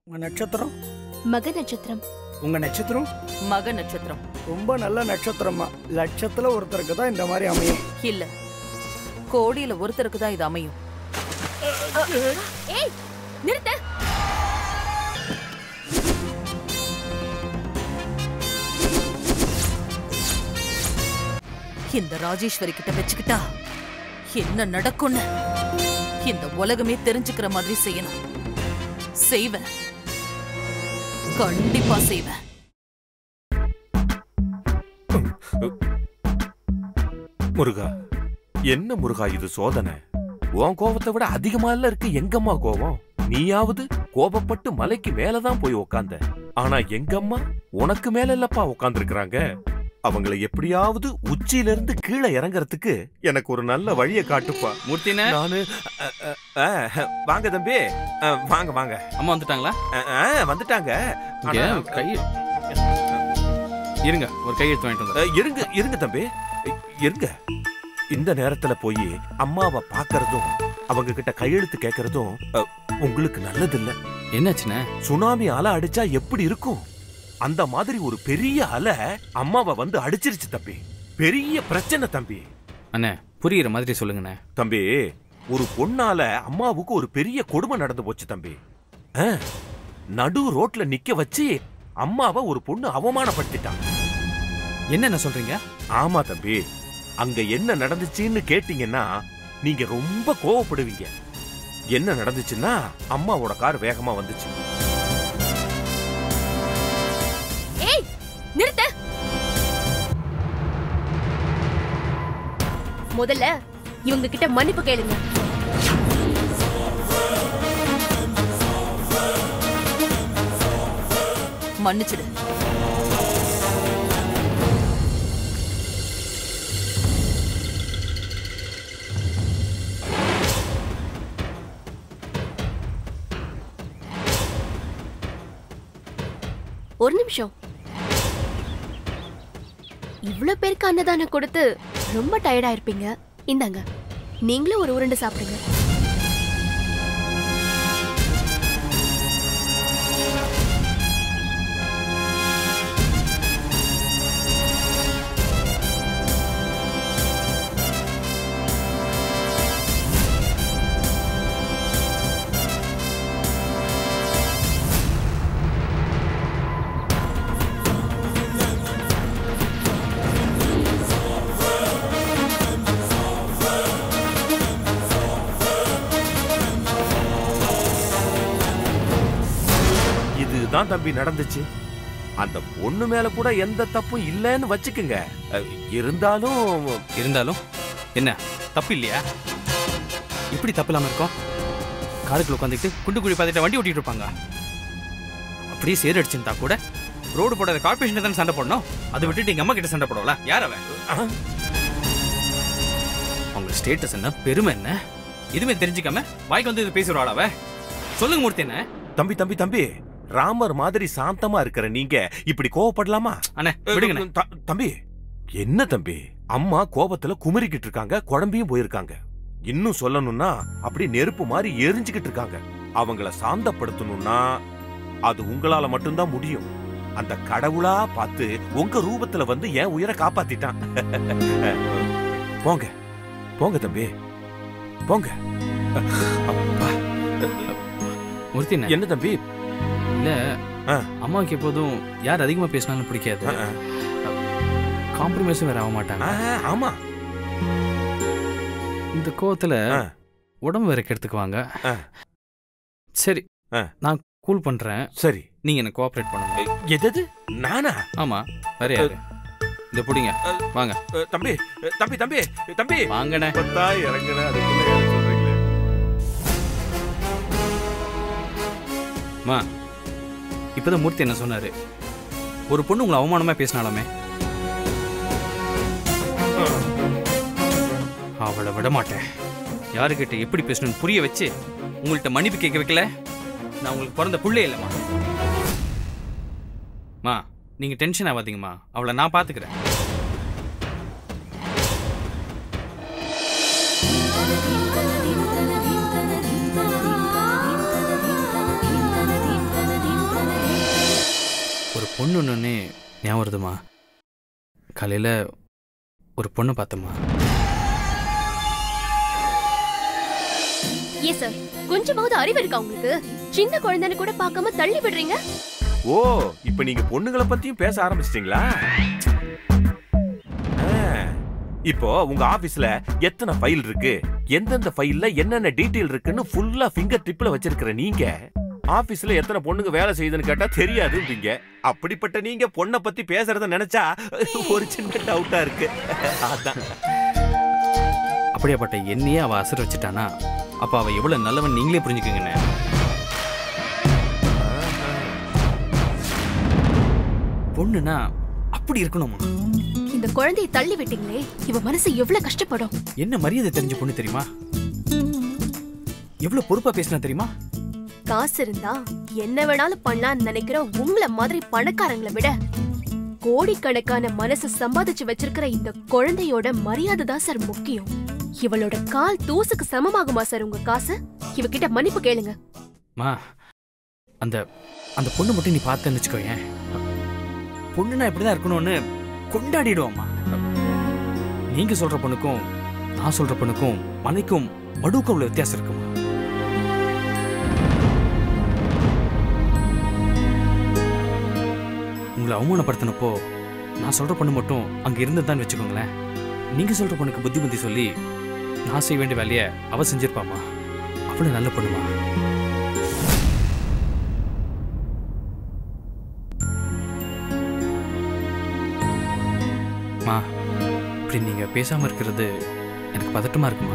உங்க நட்சத்திரம் மக நட்சத்திரம் உங்க நட்சத்திரம் மக நட்சத்திரம் ரொம்ப நல்ல நட்சத்திரமா லட்சத்துல ஒருத்தருக்கு தான் இந்த மாதிரி அமையும் இல்ல கோடியில ஒருத்தருக்கு தான் இது அமையும் ஏய் நிறுத்த இந்த ராஜேஸ்வரி கிட்ட வச்சுக்கிட்டா என்ன நடக்கும்னு இந்த உலகமே தெரிஞ்சுக்கிற மாதிரி செய்யணும் செய்வேன் கண்டிப்பா செய்வேன் முருகா என்ன முருகா இது சோதனை உன் கோபத்தை விட அதிகமா இல்ல இருக்கு எங்கம்மா கோபம் நீயாவது கோபப்பட்டு மலைக்கு மேலதான் போய் உக்காந்த ஆனா எங்கம்மா உனக்கு மேல இல்லப்பா உக்காந்துருக்காங்க அவங்கள எப்படியாவது உச்சியில இருந்து கீழே இறங்கறதுக்கு எனக்கு ஒரு நல்ல வழியை காட்டுப்பா மூர்த்தினே நானு அ, அ, அ, வாங்க தம்பி அ, வாங்க வாங்க அம்மா வந்துட்டாங்களா அ, அ, வந்துட்டாங்க இங்க ஆனா, கை இருங்க ஒரு கையெழுத்து வாங்கிட்டு அ, வந்தேன் இருங்க இருங்க தம்பி இ- இருங்க இந்த நேரத்துல போய் அம்மாவை பாக்குறதும் அவங்க கிட்ட கையெழுத்து கேக்குறதும் அ, உங்களுக்கு நல்லது இல்ல என்னாச்சுண்ணே சுனாமி அலை அடிச்சா எப்படி இருக்கும் அந்த மாதிரி ஒரு பெரிய அலை அம்மாவை வந்து அடிச்சிருச்சு தம்பி பெரிய பிரச்சனை தம்பி அண்ணே புரியுற மாதிரி சொல்லுங்கண்ணே தம்பி ஒரு பொண்ணால அம்மாவுக்கு ஒரு பெரிய கொடுமை நடந்து போச்சு தம்பி அ, நடு ரோட்ல நிக்க வச்சு அம்மாவை ஒரு பொண்ணு அவமானப்படுத்திட்டான் என்னென்ன சொல்றீங்க ஆமா தம்பி அங்க என்ன நடந்துச்சுன்னு கேட்டீங்கன்னா நீங்க ரொம்ப கோவப்படுவீங்க என்ன நடந்துச்சுன்னா அம்மாவோட கார் வேகமா வந்துச்சு ஏய் நிறுத்த முதல்ல இவங்க கிட்ட மன்னிப்பு கேளுங்க மன்னிச்சிடு ஒரு நிமிஷம் இவ்ளோ பேருக்கு அன்னதானம் கொடுத்து ரொம்ப டயர்டா இருப்பீங்க இந்தாங்க நீங்களும் ஒரு உருண்டை சாப்பிடுங்க இதுதான் தம்பி நடந்துச்சு அந்த பொண்ணு மேல கூட எந்த தப்பும் இல்லைன்னு வச்சுக்குங்க அஹ், இருந்தாலும் இருந்தாலும் என்ன தப்பு இல்லையா எப்படி தப்பு இல்லாம இருக்கும் காருக்குள்ள உட்காந்துட்டு குண்டு குழி பார்த்துட்டு வண்டி ஓட்டிட்டு இருப்பாங்க அப்படியே சேர் அடிச்சிருந்தா கூட ரோடு போடுற கார்பரேஷன் தானே சண்டை போடணும் அதை விட்டுட்டு எங்க அம்மா கிட்ட சண்டை போடல யார் அவன் ஆ, அவங்க ஸ்டேட்டஸ் என்ன பெருமை என்ன எதுவுமே தெரிஞ்சுக்காம வாய்க்கு வந்து இது பேசுறாள் அவ சொல்லுங்க மூர்த்தி என்ன தம்பி தம்பி தம்பி ராமர் மாதிரி சாந்தமா இருக்கிற நீங்க இப்படி கோவப்படலாமா அண்ணே விடுங்கண்ணே த- தம்பி என்ன தம்பி அம்மா கோபத்துல குமரிக்கிட்டு இருக்காங்க குழம்பியும் போயிருக்காங்க இன்னும் சொல்லணும்னா அப்படி நெருப்பு மாதிரி எரிஞ்சுக்கிட்டு இருக்காங்க அவங்கள சாந்தப்படுத்தணும்னா அது உங்களால மட்டும்தான் முடியும் அந்த கடவுளா பார்த்து உங்க ரூபத்துல வந்து என் உயிரை காப்பாத்திட்டான் போங்க போங்க தம்பி போங்க அப்பா. மூர்த்தி என்ன என்ன தம்பி இல்ல ஆ. அம்மாவுக்கு எப்போதும் யார் அதிகமா பேசினாலும் பிடிக்காது ஆ, ஆ. காம்ப்ரமைஸும் வேற ஆக மாட்டாங்க ஆ, ஆமா இந்த கோவத்துல ஆ. உடம்பு வேற கெடுத்துக்குவாங்க ஆ. சரி ஆ. நான் கூல் பண்றேன் சரி நீங்க என்ன கோஆபரேட் பண்ணுங்க எதது நானா ஆமா வேற யாரு இந்த புடிங்க வாங்க அஹ், தம்பி அஹ், தம்பி தம்பி தம்பி வாங்கண்ணே பத்தா இறங்குன அதுக்குள்ள ஏற சொல்றீங்களே மா இப்பதான் மூர்த்தி என்ன சொன்னாரு ஒரு பொண்ணு உங்களை அவமானமா பேசினாலுமே அவளை விட மாட்டேன் யாருக்கிட்ட எப்படி பேசணும்னு புரிய வச்சு உங்கள்கிட்ட மன்னிப்பு கேட்க வைக்கல நான் உங்களுக்கு பிறந்த புள்ளே இல்லைம்மா மா நீங்க டென்ஷன் ஆகாதீங்கம்மா அவளை நான் பாத்துக்கிறேன் பொண்ணு ஒன்று ஞாபகம் வருதுமா காலையில் ஒரு பொண்ணு பார்த்தம்மா ஏன் சார் கொஞ்சமாவது அறிவு இருக்கா உங்களுக்கு சின்ன குழந்தைன்னு கூட பார்க்காம தள்ளி விடுறீங்க ஓ இப்ப நீங்க பொண்ணுங்களை பத்தியும் பேச ஆரம்பிச்சிட்டீங்களா இப்போ உங்க ஆபீஸ்ல எத்தனை ஃபைல் இருக்கு எந்தெந்த ஃபைல்ல என்னென்ன டீடைல் இருக்குன்னு ஃபுல்லா ஃபிங்கர் டிப்ல வச்சிருக்கிற நீங்க ஆபீஸ்ல எத்தனை பொண்ணுங்க வேலை செய்யுதுன்னு கேட்டா தெரியாதுன்றீங்க அப்படிப்பட்ட நீங்க பொண்ணை பத்தி பேசுறத நினைச்சா ஒரு சின்ன டவுட்டா இருக்கு அதான் அப்படியாப்பட்ட என்னையே அவள் அசர் வச்சுட்டானா அப்போ அவள் எவ்வளோ நல்லவன் நீங்களே புரிஞ்சுக்கங்கண்ணே பொண்ணுனா அப்படி இருக்கணுமா இந்த குழந்தையை தள்ளி விட்டீங்களே இவ மனசு எவ்வளவு கஷ்டப்படும் என்ன மரியாதை தெரிஞ்ச பொண்ணு தெரியுமா எவ்வளோ பொறுப்பாக பேசினா தெரியுமா காசு இருந்தா என்ன வேணாலும் பண்ணலாம்னு நினைக்கிற உங்கள மாதிரி பணக்காரங்களை விட கோடிக்கணக்கான மனசு சம்பாதிச்சு வச்சிருக்கிற இந்த குழந்தையோட மரியாதை தான் சார் முக்கியம் இவளோட கால் தூசுக்கு சமமாகுமா சார் உங்க காசு இவகிட்ட மன்னிப்பு கேளுங்க மா அந்த அந்த பொண்ணு மட்டும் நீ பார்த்தேன்னு வச்சுக்கோயேன் பொண்ணுனா இப்படிதான் இருக்கணும்னு கொண்டாடிடுவோம்மா நீங்க சொல்ற பொண்ணுக்கும் நான் சொல்ற பொண்ணுக்கும் மலைக்கும் மடுக்கும் உள்ள வித்தியாசம் இருக்குமா உங்களை அவமானப்படுத்தினப்போ நான் சொல்ற பொண்ணு மட்டும் அங்க இருந்ததுதான் வச்சுக்கோங்களேன் நீங்க சொல்ற பொண்ணுக்கு புத்தி புத்தி சொல்லி நான் செய்ய வேண்டிய வேலையை அவ செஞ்சிருப்பாமா அவ்வளவு நல்ல பொண்ணுமா மா இப்படி நீங்க பேசாம இருக்கிறது எனக்கு பதட்டமா இருக்குமா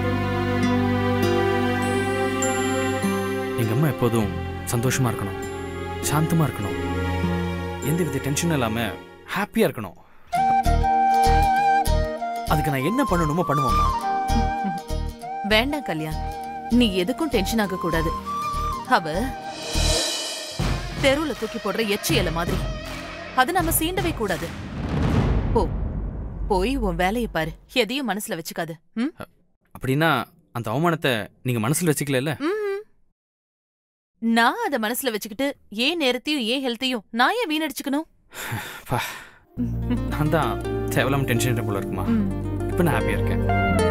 எங்க அம்மா எப்போதும் சந்தோஷமா இருக்கணும் சாந்தமா இருக்கணும் எந்தவித டென்ஷனும் இல்லாம ஹாப்பியா இருக்கணும் அதுக்கு நான் என்ன பண்ணணுமோ பண்ணுவோம்மா வேண்டாம் கல்யாண் நீ எதுக்கும் டென்ஷன் ஆக கூடாது அவ தெருவுல தூக்கி போடுற எச்சி இலை மாதிரி அது நம்ம சீண்டவே கூடாது போ போய் உன் வேலையை பாரு எதையும் மனசுல வச்சுக்காது ம்? அப்படின்னா அந்த அவமானத்தை நீங்க மனசுல வச்சுக்கல ம்ஹும். நான் அத மனசுல வச்சுக்கிட்டு ஏன் நேரத்தையும் ஏன் ஹெல்த்தையும் நான் ஏன் வீணடிச்சுக்கணும் நான் தான் தேவையில்லாம டென்ஷன் போல இருக்குமா ம். இப்போ நான் ஹாப்பியா இருக்கேன்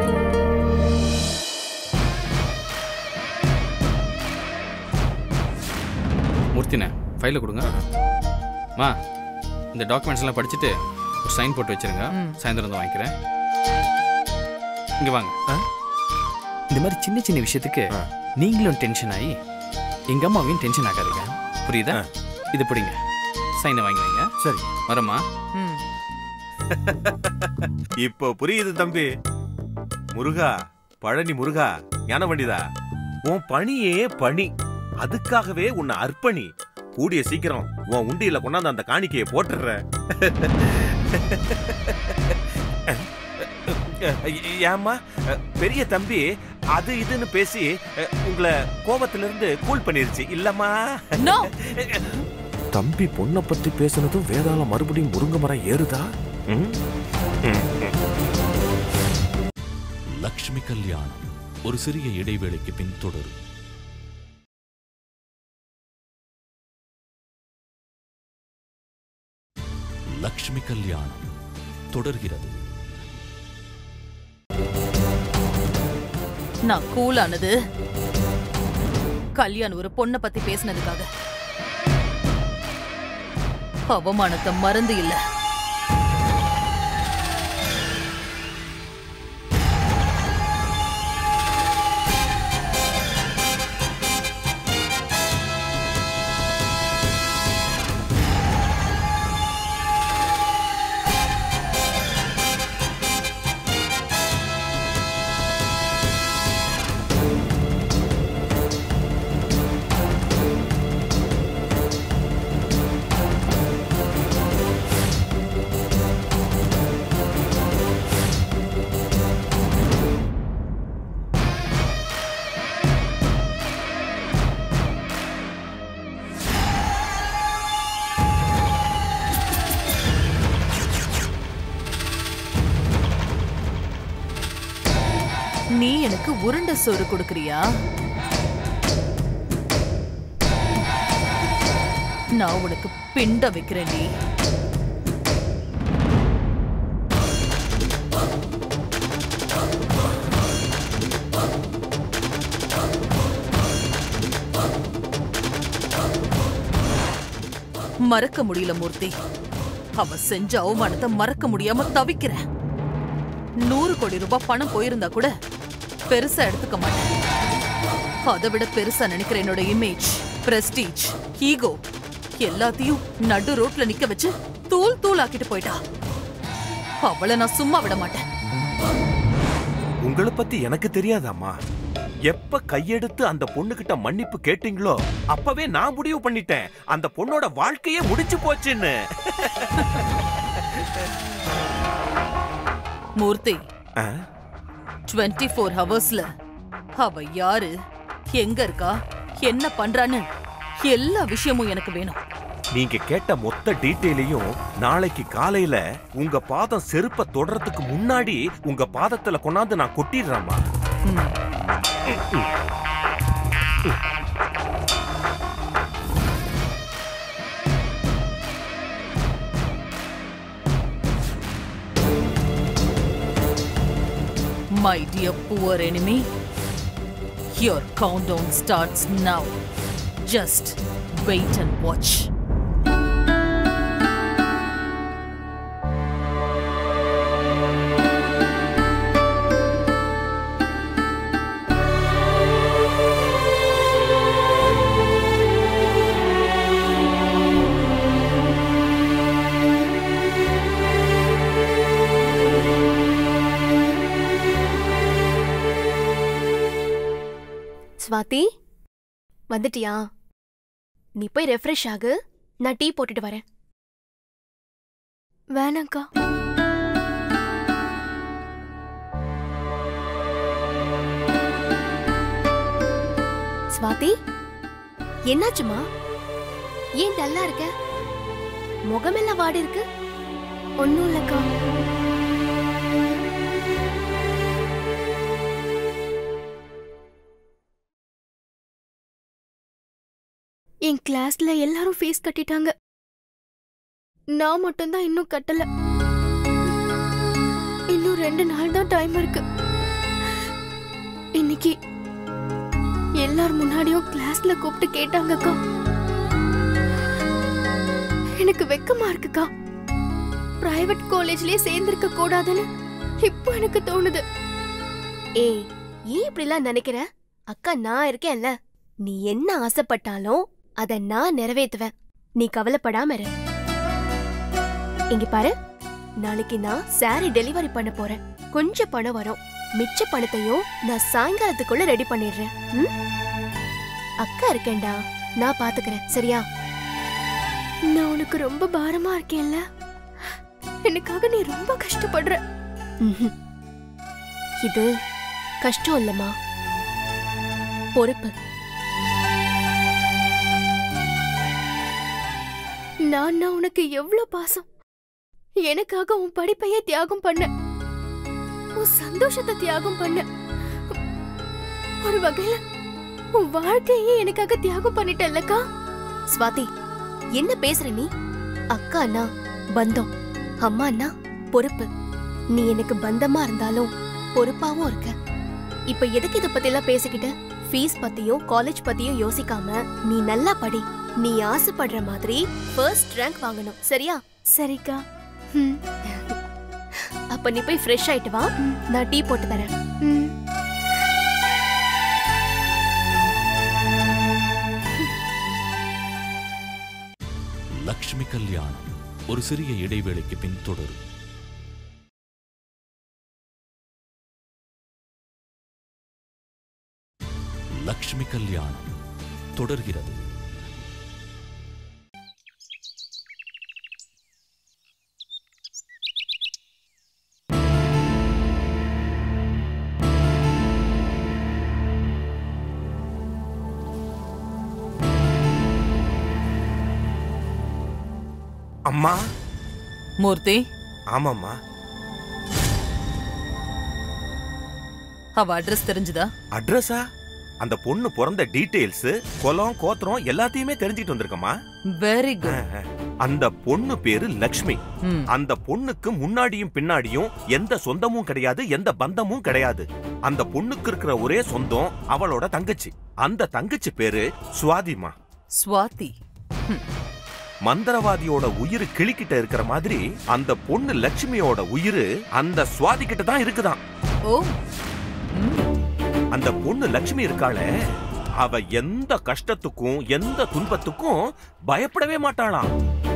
மூர்த்தினே ஃபைலை கொடுங்க மா இந்த டாக்குமெண்ட்ஸ் எல்லாம் படிச்சுட்டு ஒரு சைன் போட்டு வச்சிருங்க ம். சாயந்தரம் வந்து வாங்கிக்கிறேன் இங்க வாங்க இந்த மாதிரி சின்ன சின்ன விஷயத்துக்கு ஆ. நீங்களும் டென்ஷன் ஆகி எங்க அம்மாவையும் டென்ஷன் ஆகாதீங்க புரியுதா ஆ. இது பிடிங்க சைனை வாங்கி வைங்க சரி வரமா ம். இப்போ புரியுது தம்பி முருகா பழனி முருகா ஞான பண்டிதா உன் பணியே பணி அதுக்காகவே உன்னை அர்ப்பணி கூடிய சீக்கிரம் உன் உண்டியில கொண்டாந்து அந்த காணிக்கையை போட்டுடுற ஏம்மா பெரிய தம்பி அது இதுன்னு பேசி உங்களை கோபத்திலிருந்து கூல் பண்ணிருச்சு இல்லம்மா No! தம்பி பொண்ணை பத்தி பேசுனதும் வேதாள மறுபடியும் முருங்க மரம் ஏறுதா ம்? ம், ம். லக்ஷ்மி கல்யாணம் ஒரு சிறிய இடைவேளைக்கு பின் தொடரும் லக்ஷ்மி கல்யாணம் தொடர்கிறது நான் கூலானது கல்யாண் ஒரு பொண்ண பத்தி பேசினதுக்காக அவமானத்தை மறந்து இல்ல நீ எனக்கு உருண்டை சோறு கொடுக்கறியா நான் உனக்கு பிண்ட வைக்கிறேன்டி மறக்க முடியல மூர்த்தி அவ செஞ்ச அவமானத்தை மறக்க முடியாம தவிக்கிறேன் நூறு கோடி ரூபாய் பணம் போயிருந்தா கூட பெருசா எடுத்துக்க மாட்டேன் அதை விட பெருசா நினைக்கிற என்னோட இமேஜ் பிரஸ்டீஜ் ஈகோ எல்லாத்தையும் நடு ரோட்ல நிக்க வச்சு தூள் தூள் ஆக்கிட்டு போயிட்டா அவளை நான் சும்மா விட மாட்டேன் உங்களை பத்தி எனக்கு தெரியாதாம்மா எப்ப கையெடுத்து அந்த பொண்ணுகிட்ட மன்னிப்பு கேட்டீங்களோ அப்பவே நான் முடிவு பண்ணிட்டேன் அந்த பொண்ணோட வாழ்க்கையே முடிச்சு போச்சுன்னு மூர்த்தி ஆ? 24 ஃபோர் ஹவர்ஸ்ல அவ யாரு எங்க இருக்கா என்ன பண்றான்னு எல்லா விஷயமும் எனக்கு வேணும் நீங்க கேட்ட மொத்த டீட்டெயிலையும் நாளைக்கு காலையில உங்க பாதம் செருப்ப தொடறதுக்கு முன்னாடி உங்க பாதத்துல கொண்டாந்து நான் கொட்டிடுறேம்மா ம். My dear poor enemy, your countdown starts now. Just wait and watch. Swathi வந்துட்டியா நீ போய் ரெஃப்ரெஷ் ஆகு நான் டீ போட்டுட்டு வரேன் வேணாங்க்கா ஸ்வாதி என்னாச்சுமா ஏன் டல்லா இருக்க முகமெல்லாம் வாடி இருக்கு ஒன்னும் இல்லக்கா என் கிளாஸ்ல எல்லாரும் ஃபீஸ் கட்டிட்டாங்க நான் மட்டும்தான் இன்னும் கட்டல இன்னும் ரெண்டு நாள் தான் டைம் இருக்கு இன்னைக்கு எல்லார் முன்னாடியும் கிளாஸ்ல கூப்பிட்டு கேட்டாங்கக்கா எனக்கு வெக்கமா இருக்குக்கா பிரைவேட் காலேஜ்லயே சேர்ந்திருக்க கூடாதுன்னு இப்போ எனக்கு தோணுது ஏய் ஏன் இப்படிலாம் நினைக்கிற அக்கா நான் இருக்கேன்ல நீ என்ன ஆசைப்பட்டாலும் அத நான் நிறைவேத்துவேன் நீ கவலைப்படாம இரு இங்க பாரு நாளைக்கு நான் சாரி டெலிவரி பண்ண போறேன் கொஞ்சம் பணம் வரும் மிச்ச பணத்தையும் நான் சாயங்காலத்துக்குள்ள ரெடி பண்ணிடுறேன் ம்? அக்கா இருக்கேன்டா நான் பாத்துக்கிறேன் சரியா நான் உனக்கு ரொம்ப பாரமா இருக்கேன்ல எனக்காக நீ ரொம்ப கஷ்டப்படுற ம்ஹும். இது கஷ்டம் இல்லம்மா பொறுப்பு நான் நான் உனக்கு எவ்வளவு பாசம் எனக்காக உன் படிப்பையே தியாகம் பண்ண உன் சந்தோஷத்தை தியாகம் பண்ண ஒரு வகையில உன் வாழ்க்கையே எனக்காக தியாகம் பண்ணிட்டல்லக்கா ஸ்வாதி என்ன பேசுற நீ அக்கா அண்ணா பந்தம் அம்மா அண்ணா பொறுப்பு நீ எனக்கு பந்தமா இருந்தாலும் பொறுப்பாவும் இருக்க இப்ப எதுக்கு இத பத்தி எல்லாம் பேசிக்கிட்டு ஃபீஸ் பத்தியும் காலேஜ் பத்தியும் யோசிக்காம நீ நல்லா படி நீ ஆசைப்படுற மாதிரி ஃபர்ஸ்ட் ரேங்க் வாங்கணும் சரியா சரிக்கா அப்ப நீ போய் ஃப்ரெஷ் ஆயிட்டு வா நான் டீ போட்டு தரேன் லக்ஷ்மி கல்யாணம் ஒரு சிறிய இடைவேளைக்கு பின் தொடரும் லக்ஷ்மி கல்யாணம் தொடர்கிறது அம்மா மூர்த்தி ஆமாம்மா அவ அட்ரஸ் தெரிஞ்சுதா அட்ரஸா அந்த பொண்ணு பிறந்த டீடைல்ஸ் குலம் கோத்திரம் எல்லாத்தையுமே தெரிஞ்சுக்கிட்டு வந்திருக்கம்மா வெரி குட் அந்த பொண்ணு பேரு லக்ஷ்மி அந்த பொண்ணுக்கு முன்னாடியும் பின்னாடியும் எந்த சொந்தமும் கிடையாது எந்த பந்தமும் கிடையாது அந்த பொண்ணுக்கு இருக்கிற ஒரே சொந்தம் அவளோட தங்கச்சி அந்த தங்கச்சி பேரு சுவாதிமா ஸ்வாதி மந்திரவாதியோட உயிர் கிளிக்கிட்ட இருக்கிற மாதிரி அந்த பொண்ணு லட்சுமியோட உயிர் அந்த சுவாதி கிட்ட தான் இருக்குதாம் ஓ அந்த பொண்ணு லட்சுமி இருக்காளே அவ எந்த கஷ்டத்துக்கும் எந்த துன்பத்துக்கும் பயப்படவே மாட்டாளாம்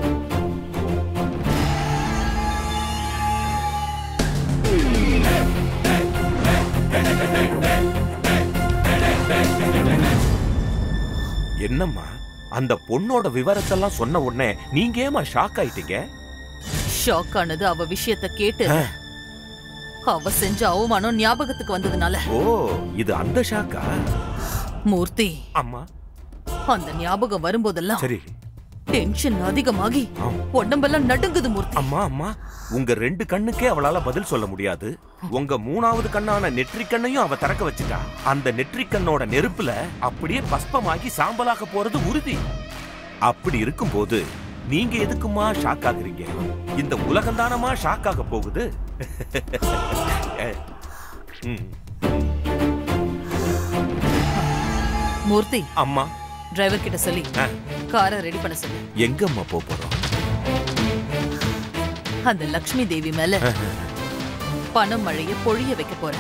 என்னம்மா அந்த பொண்ணோட விவரத்தெல்லாம் சொன்ன உடனே நீங்க ஏமா ஷாக் ஆயிட்டீங்க ஷாக் ஆனது அவ விஷயத்த கேட்டு ஆ. அவ செஞ்ச அவமானம் ஞாபகத்துக்கு வந்ததுனால ஓ இது அந்த ஷாக்கா மூர்த்தி அம்மா அந்த ஞாபகம் வரும்போதெல்லாம் சரி டென்ஷன் அதிகமாகி ஆ. உடம்பெல்லாம் நடுங்குது மூர்த்தி அம்மா அம்மா உங்க ரெண்டு கண்ணுக்கே அவளால பதில் சொல்ல முடியாது உங்க மூணாவது கண்ணான நெற்றிக் கண்ணையும் அவ திறக்க வச்சுட்டா அந்த நெற்றிக் கண்ணோட நெருப்புல அப்படியே பஸ்பமாகி சாம்பலாக போறது உறுதி அப்படி இருக்கும்போது நீங்க எதுக்குமா ஷாக் ஆகுறீங்க இந்த உலகம் தானமா ஷாக் ஆக போகுது ம். மூர்த்தி அம்மா டிரைவர் கிட்ட சொல்லி ஆ. காரை ரெடி பண்ண சொல்லு எங்கம்மா போப் போறோம் அந்த லக்ஷ்மி தேவி மேல பணம் மழைய பொழிய வைக்க போற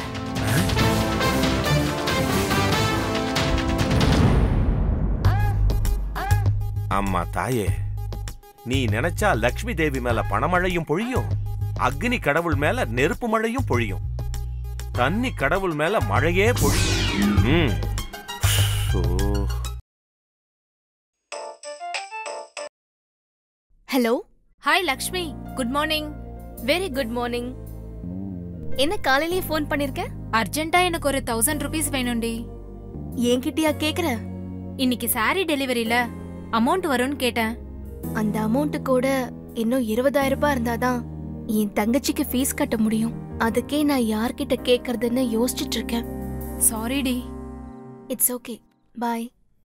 அம்மா தாயே நீ நினைச்சா லக்ஷ்மி தேவி மேல பணமழையும் பொழியும் அக்னி கடவுள் மேல நெருப்பு மழையும் பொழியும் தண்ணி கடவுள் மேல மழையே பொழியும் ம். ஓ. Hello hi Lakshmi good morning very good morning என்ன காலையிலேயே ஃபோன் பண்ணிருக்க அர்ஜென்ட்டா எனக்கு ஒரு தௌசண்ட் ருபீஸ் வேணும்டி என்கிட்டயா கேக்குற இன்னைக்கு saree டெலிவரியில அமௌண்ட் வரும்னு கேட்டேன் அந்த அமௌண்ட் கூட இன்னும் இருபதாயிரம் ரூபாய் இருந்தாதான் என் தங்கச்சிக்கு ஃபீஸ் கட்ட முடியும் அதுக்கே நான் யார்கிட்ட கேக்குறதுன்னு யோசிச்சுட்டு இருக்கேன் சாரிடி இட்ஸ் ஓகே பாய்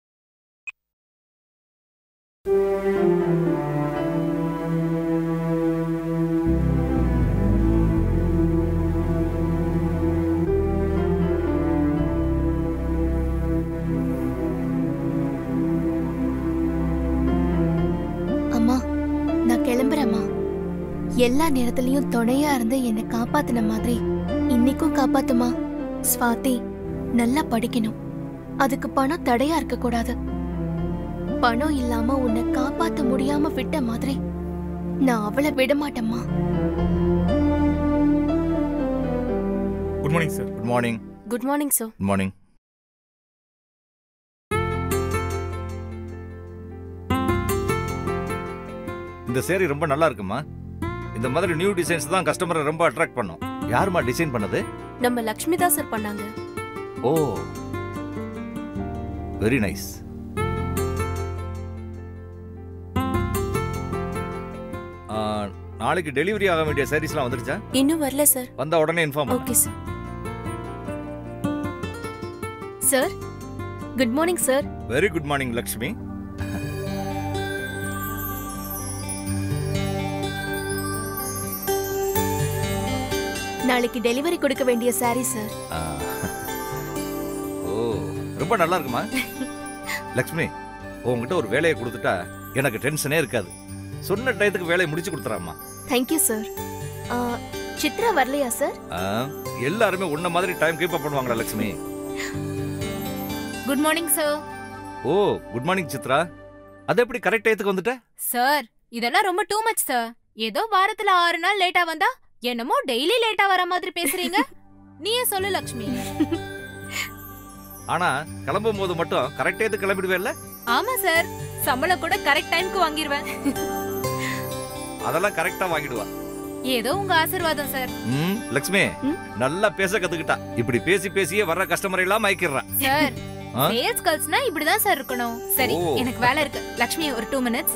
அம்மா நான் கிளம்புறேம்மா எல்லா நேரத்துலயும் துணையா இருந்து என்னை காப்பாத்தின மாதிரி இன்னைக்கும் காப்பாத்துமா ஸ்வாதி நல்லா படிக்கணும் அதுக்கு பணம் தடையா இருக்க கூடாது பணம் இல்லாம உன்னை காப்பாத்த முடியாம விட்ட மாதிரி நான் அவளை விட மாட்டேம்மா good morning sir good morning good morning sir good morning இந்த சேரீ ரொம்ப நல்லா இருக்குமா இந்த மாதிரி நியூ டிசைன்ஸ் தான் கஸ்டமரை ரொம்ப அட்ராக்ட் பண்ணும் யாருமா டிசைன் பண்ணது நம்ம லக்ஷ்மி தான் சார் பண்ணாங்க ஓ வெரி நைஸ் நாளைக்கு டெலிவரி ஆக வேண்டிய சாரீஸ்லாம் வந்துருச்சா இன்னும் வரல சார் வந்த உடனே இன்ஃபார்ம் பண்ணு okay sir sir good morning sir very good morning Lakshmi நாளைக்கு டெலிவரி கொடுக்க வேண்டிய சாரி சார் ஆ. ஓ ரொம்ப நல்லா இருக்குமா லக்ஷ்மி உங்ககிட்ட ஒரு வேலையை கொடுத்துட்டா எனக்கு டென்ஷனே இருக்காது சொன்ன டயத்துக்கு வேலையை முடிச்சு கொடுத்துறாம்மா தேங்க்யூ சார் சித்ரா வரலையா சார் ஆ, எல்லாருமே உன்ன மாதிரி டைம் கீப் அப் பண்ணுவாங்களா Lakshmi good morning sir oh good morning Chitra அது எப்படி கரெக்ட் டயத்துக்கு வந்துட்ட சார் இதெல்லாம் ரொம்ப டூ மச் சார் ஏதோ வாரத்துல ஆறு நாள் லேட்டா வந்தா என்னமோ டெய்லி லேட்டா வர மாதிரி பேசுறீங்க நீயே சொல்லு லக்ஷ்மி ஆனா கிளம்பும் போது மட்டும் கரெக்ட் டயத்துக்கு கிளம்பிடுவேல்ல ஆமா சார் சம்பளம் கூட கரெக்ட் டைம்க்கு வாங்கிடுவேன் அதெல்லாம் கரெக்டா வாங்கிடுவா ஏதோ உங்க ஆசீர்வாதம் சார் ம் லக்ஷ்மி ம்? நல்லா பேச கத்துக்கிட்டா இப்படி பேசி பேசியே வர்ற கஸ்டமர் எல்லாம் மயக்கிடுறா சார் ஆ? சேல்ஸ் கேர்ள்ஸ்னா இப்படிதான் சார் இருக்கணும் சரி ஓ. எனக்கு வேலை இருக்கு லக்ஷ்மி ஒரு டூ மினிட்ஸ்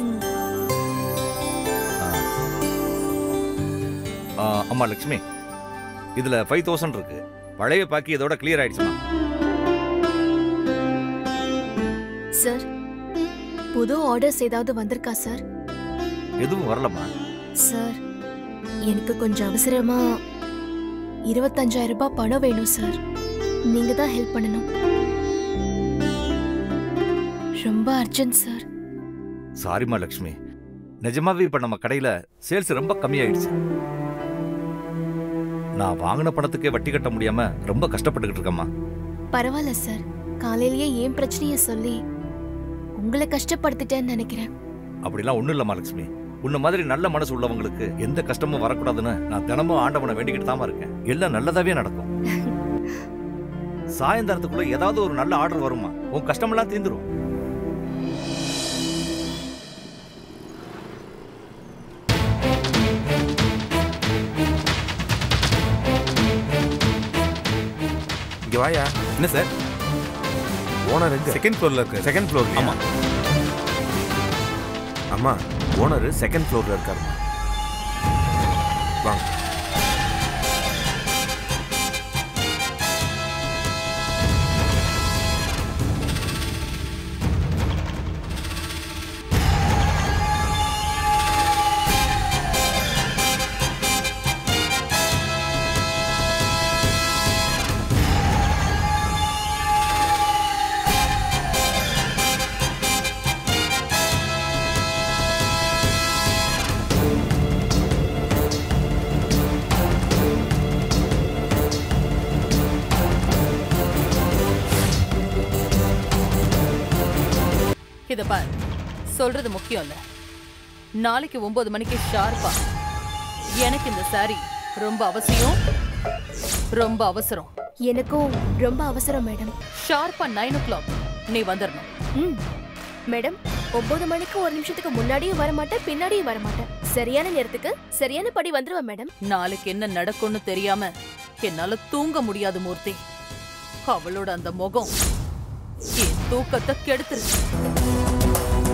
ஆ, அம்மா லக்ஷ்மி இதுல ஃபைவ் தௌசண்ட் இருக்கு பழைய பாக்கி இதோட கிளியர் ஆயிடுச்சுமா சார் புது ஆர்டர்ஸ் ஏதாவது வந்திருக்கா சார் எதுவும் வரலம்மா சார் எனக்கு கொஞ்சம் அவசரமா இருபத்தஞ்சாயிரம் ரூபாய் பணம் வேணும் சார் நீங்க தான் ஹெல்ப் பண்ணணும் ரொம்ப அர்ஜென்ட் சார் சாரிம்மா லக்ஷ்மி நிஜமாவே இப்ப நம்ம கடையில சேல்ஸ் ரொம்ப கம்மியாயிடுச்சு நான் வாங்கின பணத்துக்கே வட்டி கட்ட முடியாம ரொம்ப கஷ்டப்பட்டுக்கிட்டு இருக்கேம்மா பரவாயில்ல சார் காலையிலேயே ஏன் பிரச்சனைய சொல்லி உங்களை கஷ்டப்படுத்திட்டேன்னு நினைக்கிறேன் அப்படிலாம் ஒண்ணும் இல்லம்மா லக்ஷ்மி உன்ன மாதிரி நல்ல மனசு உள்ளவங்களுக்கு எந்த கஷ்டமும் வரக்கூடாதுன்னு நான் தினமும் ஆண்டவனை வேண்டிக்கிட்டு தாமா இருக்கேன் எல்லாம் நல்லதாவே நடக்கும் சாயந்தரத்துக்குள்ள ஏதாவது ஒரு நல்ல ஆர்டர் வருமா உன் கஷ்டமெல்லாம் தீந்துரும் இங்க வாயா என்ன சார் ஓனர் எங்க செகண்ட் ஃப்ளோர்ல இருக்கு செகண்ட் ஃப்ளோர் ஆமா. அம்மா ஓனர் செகண்ட் ஃப்ளோர்ல இருக்காருமா வாங்க இத பார் சொல்றது முக்கியம் இல்ல நாளைக்கு ஒன்பது மணிக்கு ஷார்ப்பா எனக்கு இந்த சாரி ரொம்ப அவசியம் ரொம்ப அவசரம் எனக்கும் ரொம்ப அவசரம் மேடம் ஷார்ப்பா நைன் ஓ கிளாக் நீ வந்துடணும் ம் மேடம் ஒன்பது மணிக்கு ஒரு நிமிஷத்துக்கு முன்னாடியும் வர மாட்டேன் பின்னாடியும் வர மாட்டேன் சரியான நேரத்துக்கு சரியான படி வந்துருவேன் மேடம் நாளைக்கு என்ன நடக்கும்னு தெரியாம என்னால தூங்க முடியாது மூர்த்தி அவளோட அந்த முகம் என் தூக்கத்தை கெடுத்துருச்சு